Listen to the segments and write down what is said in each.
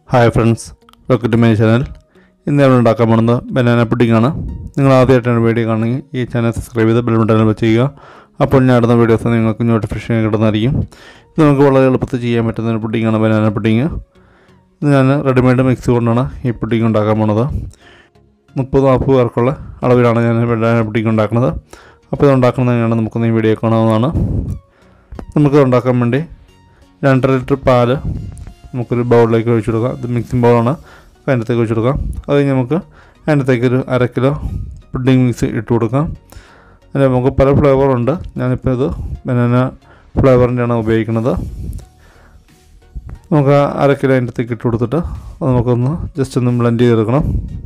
hi friends welcome to my channel ഇന്ന് നമ്മൾ ഉണ്ടാക്കാൻ പോകുന്നത് ബനാന പുഡിംഗ് ആണ് നിങ്ങൾ ആദ്യമായിട്ടാണ് വീഡിയോ കാണുമെങ്കിൽ ഈ ചാനൽ സബ്സ്ക്രൈബ് ചെയ്ത് ബെൽ ബട്ടൺ വെച്ച് ചെയ്യുക അപ്പോൾ ഞാൻ ഇടുന്ന വീഡിയോസ് നിങ്ങൾക്ക് നോട്ടിഫിക്കേഷൻ കിട്ടുന്നതായിരിക്കും ഇത് നമുക്ക് വളരെ എളുപ്പത്തിൽ ചെയ്യാൻ പറ്റുന്ന ഒരു പുഡിംഗാണ് ബനാന പുഡിംഗ് ഇത് ഞാൻ റെഡിമെയ്ഡ് മിക്സ് കൊണ്ടാണ് ഈ പുഡിംഗ് ഉണ്ടാക്കാൻ പോണത് മുപ്പത് നാൽപ്പത് പേർക്കുള്ള അളവിലാണ് ഞാൻ ബനാന പുഡിംഗ് ഉണ്ടാക്കുന്നത് അപ്പോൾ ഇത് ഉണ്ടാക്കുന്നത് എങ്ങനെയാണ് നമുക്കൊന്ന് ഈ വീഡിയോ കാണാവുന്നതാണ് നമുക്ക് ഉണ്ടാക്കാൻ വേണ്ടി രണ്ടര ലിറ്റർ പാല് നമുക്കൊരു ബൗളിലേക്ക് ഒഴിച്ചു കൊടുക്കാം ഇത് മിക്സിംഗ് ബൗളാണ് അപ്പോൾ അതിനകത്തേക്ക് ഒഴിച്ചു കൊടുക്കാം അത് കഴിഞ്ഞ് നമുക്ക് അതിനകത്തേക്ക് ഒരു അര കിലോ പുഡിംഗ് മിക്സ് ഇട്ട് കൊടുക്കാം അതിൽ നമുക്ക് പല ഫ്ലേവറുണ്ട് ഞാനിപ്പോൾ ഇത് ബനാന ഫ്ലേവറിൻ്റെയാണ് ഉപയോഗിക്കുന്നത് നമുക്ക് ആ അര കിലോ അതിൻ്റെ അകത്തേക്ക് ഇട്ട് കൊടുത്തിട്ട് അത് നമുക്കൊന്ന് ജസ്റ്റ് ഒന്ന് ബ്ലെൻഡ് ചെയ്തെടുക്കണം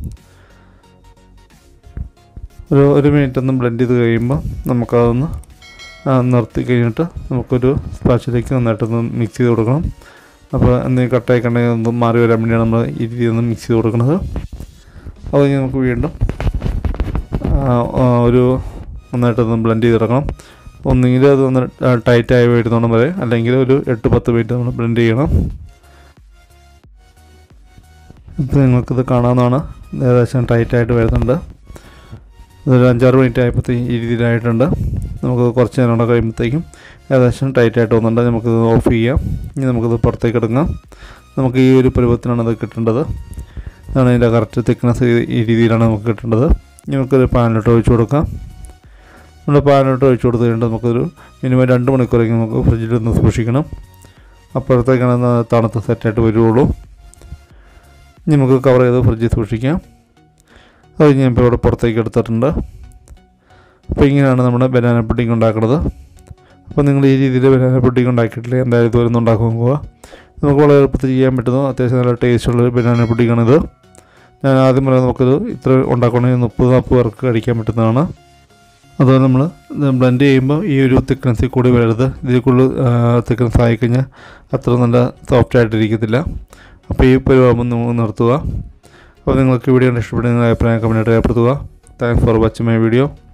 ഒരു ഒരു മിനിറ്റ് ഒന്ന് ബ്ലെൻഡ് ചെയ്ത് കഴിയുമ്പോൾ നമുക്കതൊന്ന് ആ, നിർത്തി കഴിഞ്ഞിട്ട് നമുക്കൊരു സ്പാച്ചിലേക്ക് നന്നായിട്ടൊന്ന് മിക്സ് ചെയ്ത് കൊടുക്കണം അപ്പോൾ എന്തെങ്കിലും കട്ടായി കണ്ടെങ്കിൽ ഒന്ന് മാറി വരാൻ വേണ്ടിയാണ് നമ്മൾ ഈ രീതിയിൽ ഒന്ന് മിക്സ് ചെയ്ത് കൊടുക്കുന്നത് അത് കഴിഞ്ഞ് നമുക്ക് വീണ്ടും ആ, ആ, ഒരു നന്നായിട്ടൊന്ന് ബ്ലെൻഡ് ചെയ്തെടുക്കണം ഒന്നുകിൽ അത് ഒന്ന് ടൈറ്റായി വരുന്നോണം വരെ അല്ലെങ്കിൽ ഒരു എട്ട് പത്ത് മിനിറ്റ് നമ്മൾ ബ്ലെൻഡ് ചെയ്യണം ഇപ്പോൾ നിങ്ങൾക്കിത് കാണാവുന്നതാണ് ഏകദേശം ടൈറ്റായിട്ട് വരുന്നുണ്ട് ഇതൊരു അഞ്ചാറ് മിനിറ്റ് ആയപ്പോഴത്തേക്കും ഈ രീതിയിലായിട്ടുണ്ട് നമുക്ക് കുറച്ച് നേരം കൂടെ കഴിയുമ്പോഴത്തേക്കും ഏകദേശം ടൈറ്റായിട്ട് വന്നിട്ടുണ്ട് നമുക്കിത് ഓഫ് ചെയ്യാം ഇനി നമുക്കിത് പുറത്തേക്ക് എടുക്കാം നമുക്ക് ഈ ഒരു പരുവത്തിനാണ് ഇത് കിട്ടേണ്ടത് ഇതാണ് ഇതിൻ്റെ കറക്റ്റ് തിക്നെസ് ഈ രീതിയിലാണ് നമുക്ക് കിട്ടേണ്ടത് ഇനി നമുക്കൊരു പാനിലോട്ട് ഒഴിച്ച് കൊടുക്കാം നമ്മൾ പാനിലോട്ട് ഒഴിച്ച് കൊടുത്ത് കഴിഞ്ഞിട്ട് നമുക്കൊരു മിനിമം രണ്ട് മണിക്കൂറേക്ക് നമുക്ക് ഫ്രിഡ്ജിൽ ഒന്ന് സൂക്ഷിക്കണം അപ്പോഴത്തേക്കാണ് അത് തണുത്ത് സെറ്റായിട്ട് വരുള്ളൂ ഇനി നമുക്ക് കവർ ചെയ്ത് ഫ്രിഡ്ജിൽ സൂക്ഷിക്കാം അത് കഴിഞ്ഞ് ഞാൻ ഇപ്പോൾ ഇവിടെ പുറത്തേക്ക് എടുത്തിട്ടുണ്ട് അപ്പോൾ ഇങ്ങനെയാണ് നമ്മുടെ ബനാന പുഡിംഗ് ഉണ്ടാക്കുന്നത് അപ്പോൾ നിങ്ങൾ ഈ രീതിയിൽ ബനാന പുഡിംഗ് ഉണ്ടാക്കിയിട്ടില്ല എന്തായാലും ഇതുവരെ ഒന്ന് ഉണ്ടാക്കാൻ പോവുക നമുക്ക് വളരെ എളുപ്പത്തിൽ ചെയ്യാൻ പറ്റുന്ന അത്യാവശ്യം നല്ല ടേസ്റ്റുള്ളൊരു ബനാന പുഡിങ്ങാണിത് ഞാൻ ആദ്യം പറയാം നമുക്കിത് ഇത്ര ഉണ്ടാക്കണമെങ്കിൽ മുപ്പത് നാൽപ്പത് പേർക്ക് കഴിക്കാൻ പറ്റുന്നതാണ് അതുപോലെ നമ്മൾ ബ്ലെൻഡ് ചെയ്യുമ്പോൾ ഈ ഒരു തിക്നെസ്സിൽ കൂടി വരരുത് ഇതിൽ കൂടുതൽ തിക്നെസ് ആയിക്കഴിഞ്ഞാൽ അത്ര നല്ല സോഫ്റ്റ് ആയിട്ടിരിക്കത്തില്ല അപ്പോൾ ഈ പരിവാകുമ്പോൾ നമ്മൾ നിർത്തുക അപ്പോൾ നിങ്ങൾക്ക് വീഡിയോ ഇഷ്ടപ്പെടുന്ന അഭിപ്രായം കമൻറ്റായിട്ട് രേഖപ്പെടുത്തുക thanks for watching my video